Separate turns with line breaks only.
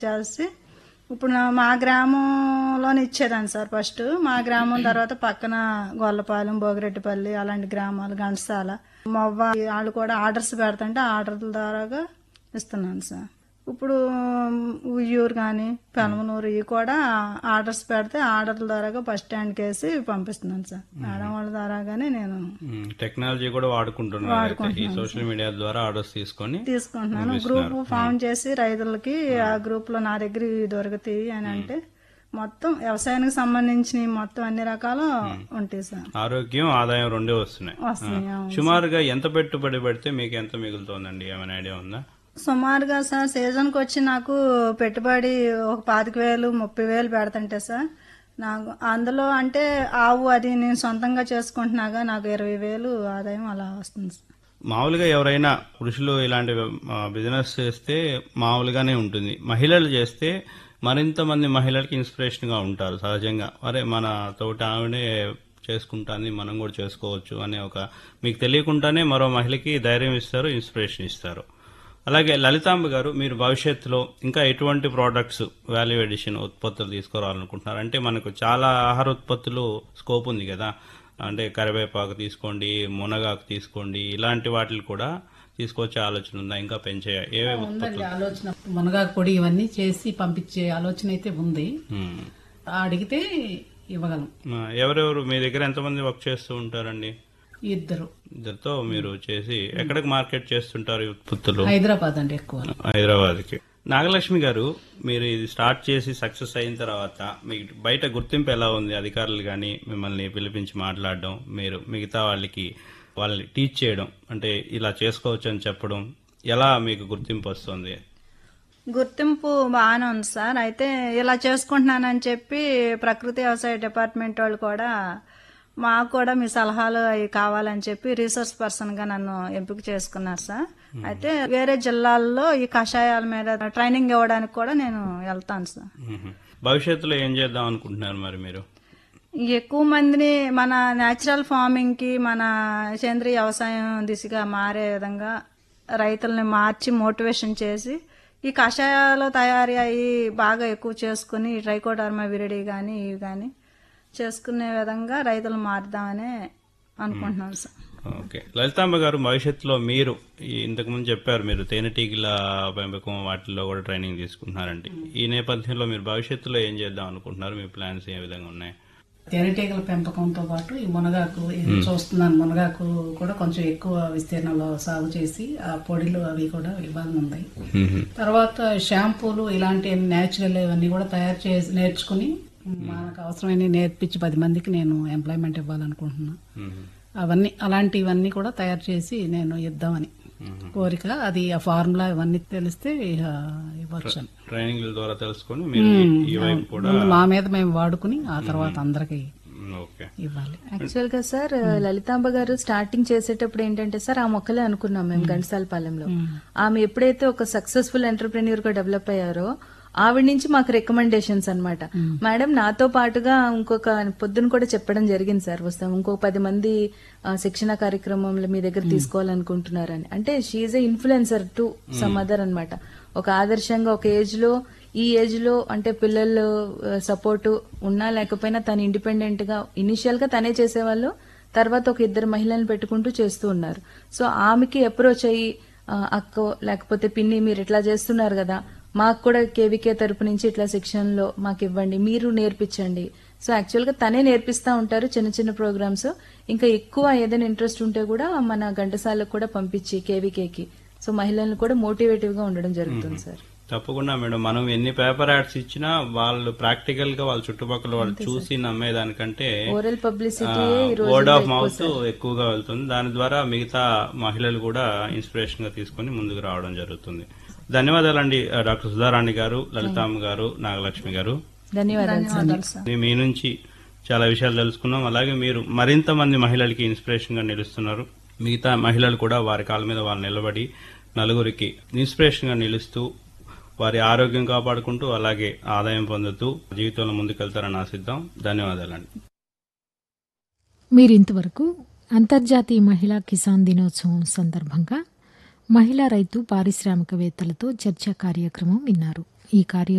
చేసి ఇప్పుడు నా- మా గ్రామంలోనే ఇచ్చేదాన్ని సార్ ఫస్ట్ మా గ్రామం తర్వాత పక్కన గొల్లపాలెం భోగిరెడ్డిపల్లి అలాంటి గ్రామాలు ఘంటసాల మొవ్వ వాళ్ళు కూడా ఆర్డర్స్ పెడతంటే ఆర్డర్ల ద్వారాగా ఇస్తున్నాను సార్ ఇప్పుడు ఉయ్యూరు కానీ పెనమనూరు ఇవి కూడా ఆర్డర్స్ పెడితే ఆర్డర్ల ద్వారాగా బస్ స్టాండ్కి వేసి పంపిస్తున్నాను సార్ మేడం వాళ్ళ ద్వారాగానే నేను
ఉమ్, టెక్నాలజీ కూడా వాడుకుంటున్నారు అయితే ఈ సోషల్ మీడియా ద్వారా ఆర్డర్స్ తీసుకొని
తీసుకుంటున్నాను గ్రూప్ ఫామ్ చేసి రైతులకి ఆ గ్రూప్ లో నా దగ్గర ఇవి దొరుకుతాయి అని అంటే మొత్తం వ్యవసాయానికి సంబంధించిన మొత్తం అన్ని రకాలు ఉంటాయి సార్
ఆరోగ్యం ఆదాయం రెండే వస్తున్నాయి
వస్తున్నాయి అవును.
సుమారుగా ఎంత పెట్టుబడి పెడితే మీకు ఎంత మిగులుతోందండి ఏమైనా ఐడియా ఉందా
సుమారుగా సార్ సీజన్కి వచ్చి నాకు పెట్టుబడి ఒక పాతిక వేలు ముప్పై వేలు పెడతంటే సార్ నాకు అందులో అంటే ఆవు అది నేను సొంతంగా చేసుకుంటున్నాగా నాకు ఇరవై వేలు ఆదాయం అలా వస్తుంది సార్
మామూలుగా ఎవరైనా పురుషులు ఇలాంటి ఆ, బిజినెస్ చేస్తే మామూలుగానే ఉంటుంది మహిళలు చేస్తే మరింత మంది మహిళలకి ఇన్స్పిరేషన్ గా ఉంటారు సహజంగా అరే మన తోటి ఆవిడే చేసుకుంటాంది మనం కూడా చేసుకోవచ్చు అనే ఒక మీకు తెలియకుండానే మరో మహిళకి ధైర్యం ఇస్తారు ఇన్స్పిరేషన్ ఇస్తారు అలాగే లలితాంబ గారు మీరు భవిష్యత్తులో ఇంకా ఎటువంటి ప్రోడక్ట్స్ వాల్యూ ఎడిషన్ ఉత్పత్తులు తీసుకురావాలనుకుంటున్నారు అంటే మనకు చాలా ఆహార ఉత్పత్తులు స్కోప్ ఉంది కదా అంటే కరివేపాకు తీసుకోండి మునగాకు తీసుకోండి ఇలాంటి వాటిని కూడా తీసుకొచ్చే ఆలోచన ఉందా ఇంకా పెంచే ఏవే
ఉందండి ఆలోచన మునగాకు పొడి ఇవన్నీ చేసి పంపించే ఆలోచన అయితే ఉంది
ఉమ్.
అడిగితే ఇవ్వగలం
ఆ, ఎవరెవరు మీ దగ్గర ఎంతమంది వర్క్ చేస్తూ ఉంటారండి
ఇద్దరు
ఇద్దరితో మీరు చేసి ఎక్కడికి మార్కెట్ చేస్తుంటారు ఈ ఉత్పత్తులు
హైదరాబాద్ అండి ఎక్కువ
హైదరాబాద్కి నాగలక్ష్మి గారు మీరు ఇది స్టార్ట్ చేసి సక్సెస్ అయిన తర్వాత మీకు బయట గుర్తింపు ఎలా ఉంది అధికారులు కానీ మిమ్మల్ని పిలిపించి మాట్లాడడం మీరు మిగతా వాళ్ళకి వాళ్ళని టీచ్ చేయడం అంటే ఇలా చేసుకోవచ్చు అని చెప్పడం ఎలా మీకు గుర్తింపు వస్తుంది
గుర్తింపు బాగానే ఉంది సార్ అయితే ఇలా చేసుకుంటున్నానని చెప్పి ప్రకృతి వ్యవసాయ డిపార్ట్మెంట్ వాళ్ళు కూడా మాకు కూడా మీ సలహాలు అవి కావాలని చెప్పి రీసోర్స్ పర్సన్ గా నన్ను ఎంపిక చేసుకున్నారు సార్ అయితే వేరే జిల్లాల్లో ఈ కషాయాల మీద ట్రైనింగ్ ఇవ్వడానికి కూడా నేను వెళ్తాను సార్
మ్మ్. భవిష్యత్తులో ఏం చేద్దాం అనుకుంటున్నారు మరి మీరు
ఎక్కువ మందిని మన న్యాచురల్ ఫార్మింగ్ కి మన సేంద్రీయ వ్యవసాయం దిశగా మారే విధంగా రైతుల్ని మార్చి మోటివేషన్ చేసి ఈ కషాయాలు తయారీ అయ్యి బాగా ఎక్కువ చేసుకుని ఈ ట్రైకోడర్మా విరిడి కానీ ఇవి కానీ చేసుకునే విధంగా రైతులు మారుదామని అనుకుంటున్నాను సార్
ఓకే లలితాంబ గారు భవిష్యత్తులో మీరు ఈ ఇంతకుముందు చెప్పారు మీరు తేనెటీగల పెంపకం వాటిల్లో కూడా ట్రైనింగ్ తీసుకుంటున్నారండి ఈ నేపథ్యంలో మీరు భవిష్యత్తులో ఏం చేద్దాం అనుకుంటున్నారు మీ ప్లాన్స్ ఏ విధంగా ఉన్నాయి
తేనెటీగల పెంపకంతో పాటు ఈ మునగాకు ఇది చూస్తున్నాను మునగాకు కూడా కొంచెం ఎక్కువ విస్తీర్ణంలో సాగు చేసి ఆ పొడిలు అవి కూడా ఇవ్వాలని ఉంది తర్వాత షాంపూలు ఇలాంటి నేచురల్ ఇవన్నీ కూడా తయారు చేసి నేర్చుకుని మనకు అవసరమైన నేర్పించి పది మందికి నేను ఎంప్లాయ్మెంట్ ఇవ్వాలనుకుంటున్నా అవన్నీ అలాంటివన్నీ కూడా తయారు చేసి నేను ఇద్దామని కోరిక అది ఆ ఫార్ములా ఇవన్నీ తెలిస్తే ఇక ఇవ్వచ్చు అని.
ట్రైనింగ్ ద్వారా తెలుసుకొని మీరు ఈ- ఈ వైపు కూడా
ముందు మా మీద మేము వాడుకుని ఆ తర్వాత అందరికి
మ్, ఓకే
ఇవ్వాలి
యాక్చువల్ గా సార్ లలితాంబ గారు స్టార్టింగ్ చేసేటప్పుడు ఏంటంటే సార్ ఆ మొక్కలే అనుకున్నాం మేము ఘంటసాలపాలెంలో ఆమె ఎప్పుడైతే ఒక సక్సెస్ఫుల్ ఎంటర్ప్రెన్యూర్ గా డెవలప్ అయ్యారో ఆవిడ నుంచి మాకు రికమెండేషన్స్ అన్నమాట మేడం నాతో పాటుగా ఇంకొక పొద్దున కూడా చెప్పడం జరిగింది సార్ వస్తాం ఇంకో పది మంది ఆ, శిక్షణ కార్యక్రమంలో మీ దగ్గర తీసుకోవాలనుకుంటున్నారని అంటే she a influencer to some other అనమాట ఒక ఆదర్శంగా ఒక ఏజ్ లో ఈ ఏజ్ లో అంటే పిల్లలు సపోర్ట్ ఉన్నా లేకపోయినా తను ఇండిపెండెంట్ గా ఇనిషియల్ గా తనే చేసేవాళ్ళు తర్వాత ఒక ఇద్దరు మహిళలను పెట్టుకుంటూ చేస్తూ ఉన్నారు సో ఆమెకి అప్రోచ్ అయ్యి ఆ, అక్కో లేకపోతే పిన్ని మీరు ఇట్లా చేస్తున్నారు కదా మాకు కూడా కేవీకే తరపు నుంచి ఇట్లా శిక్షణలో మాకు ఇవ్వండి మీరు నేర్పించండి సో యాక్చువల్ గా తనే నేర్పిస్తా ఉంటారు చిన్న చిన్న ప్రోగ్రామ్స్ ఇంకా ఎక్కువ ఏదైనా ఇంట్రెస్ట్ ఉంటే కూడా మన ఘంటసాలకు కూడా పంపించి కేవీకేకి సో మహిళలను కూడా మోటివేటివ్ గా ఉండడం జరుగుతుంది సార్
తప్పకుండా మేడం మనం ఎన్ని పేపర్ యాడ్స్ ఇచ్చినా వాళ్ళు ప్రాక్టికల్ గా వాళ్ళ చుట్టుపక్కల వాళ్ళు చూసి నమ్మేదానికంటే
ఓరల్ పబ్లిసిటీ ఈ రోజు
వర్డ్ ఆఫ్ మౌత్ ఎక్కువగా వెళ్తుంది దాని ద్వారా మిగతా మహిళలు కూడా ఇన్స్పిరేషన్ గా తీసుకొని ముందుకు రావడం జరుగుతుంది ధన్యవాదాలండి ఆ, డాక్టర్ సుధారాణి గారు లలితామ్మ గారు నాగలక్ష్మి గారు
ధన్యవాదాలు సార్
ధన్యవాదాలు సార్
మీ- మీ నుంచి చాలా విషయాలు తెలుసుకున్నాం అలాగే మీరు మరింత మంది మహిళలకి ఇన్స్పిరేషన్ గా నిలుస్తున్నారు మిగతా మహిళలు కూడా వారి కాళ్ళ మీద వాళ్ళు నిలబడి నలుగురికి ఇన్స్పిరేషన్ గా నిలుస్తూ వారి ఆరోగ్యం కాపాడుకుంటూ అలాగే ఆదాయం పొందుతూ జీవితంలో ముందుకెళ్తారని ఆశిద్దాం ధన్యవాదాలండి
మీరింతవరకు అంతర్జాతీయ మహిళా కిసాన్ దినోత్సవం సందర్భంగా మహిళా రైతు పారిశ్రామికవేత్తలతో చర్చా కార్యక్రమం విన్నారు ఈ కార్య